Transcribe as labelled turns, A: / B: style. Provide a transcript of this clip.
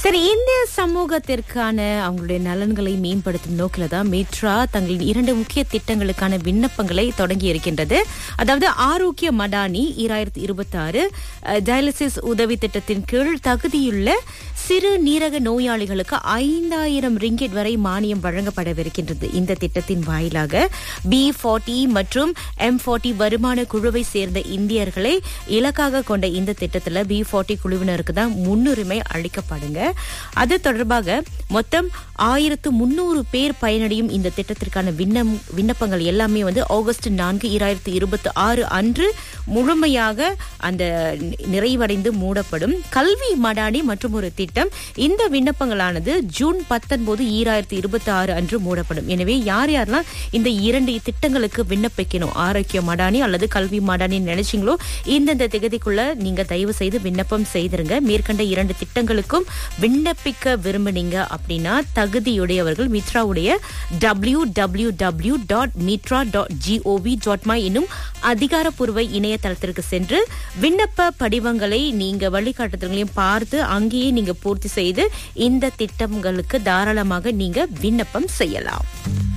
A: சரி இந்திய சமூகத்திற்கான அவங்களுடைய நலன்களை மேம்படுத்தும் நோக்கில தான் மித்ரா தங்களின் இரண்டு முக்கிய திட்டங்களுக்கான விண்ணப்பங்களை தொடங்கி இருக்கின்றது அதாவது ஆரோக்கிய மடானி இராயிரத்தி இருபத்தி ஆறு டயாலிசிஸ் உதவி திட்டத்தின் கீழ் தகுதியுள்ள சிறு நீரக நோயாளிகளுக்கு ஐந்தாயிரம் ரிங்கெட் வரை மானியம் வழங்கப்படவிருக்கின்றது இந்த திட்டத்தின் வாயிலாக பி ஃபார்ட்டி மற்றும் எம் ஃபார்ட்டி வருமான குழுவை சேர்ந்த இந்தியர்களை இலக்காக கொண்ட இந்த திட்டத்துல பி ஃபார்ட்டி குழுவினருக்கு தான் முன்னுரிமை அளிக்கப்படுங்க அது தொடர்பாக மொத்தம் ஆயிரத்து முன்னூறு பேர் பயனடையும் இந்த திட்டத்திற்கான விண்ணம் விண்ணப்பங்கள் எல்லாமே வந்து ஆகஸ்ட் நான்கு இராயிரத்தி இருபத்தி ஆறு அன்று முழுமையாக அந்த நிறைவடைந்து மூடப்படும் கல்வி மடானி மற்றும் ஒரு திட்டம் இந்த விண்ணப்பங்களானது ஜூன் பத்தொன்பது ஈராயிரத்தி இருபத்தி ஆறு அன்று மூடப்படும் எனவே யார் யாரெல்லாம் இந்த இரண்டு திட்டங்களுக்கு விண்ணப்பிக்கணும் ஆரோக்கிய மடானி அல்லது கல்வி மடானி நினைச்சீங்களோ இந்தந்த திகதிக்குள்ள நீங்க தயவு செய்து விண்ணப்பம் செய்திருங்க மேற்கண்ட இரண்டு திட்டங்களுக்கும் விண்ணப்பிக்க விரும்புனீங்க அப்படின்னா தகுதியுடையவர்கள் மித்ராவுடைய W W W dot Mitra dot GOV dot my என்னும் அதிகாரப்பூர்வ இணையதளத்திற்கு சென்று விண்ணப்ப படிவங்களை நீங்க வழிகாட்டுதல்களையும் பார்த்து அங்கேயே நீங்க பூர்த்தி செய்து இந்த திட்டங்களுக்கு தாராளமாக நீங்க விண்ணப்பம் செய்யலாம்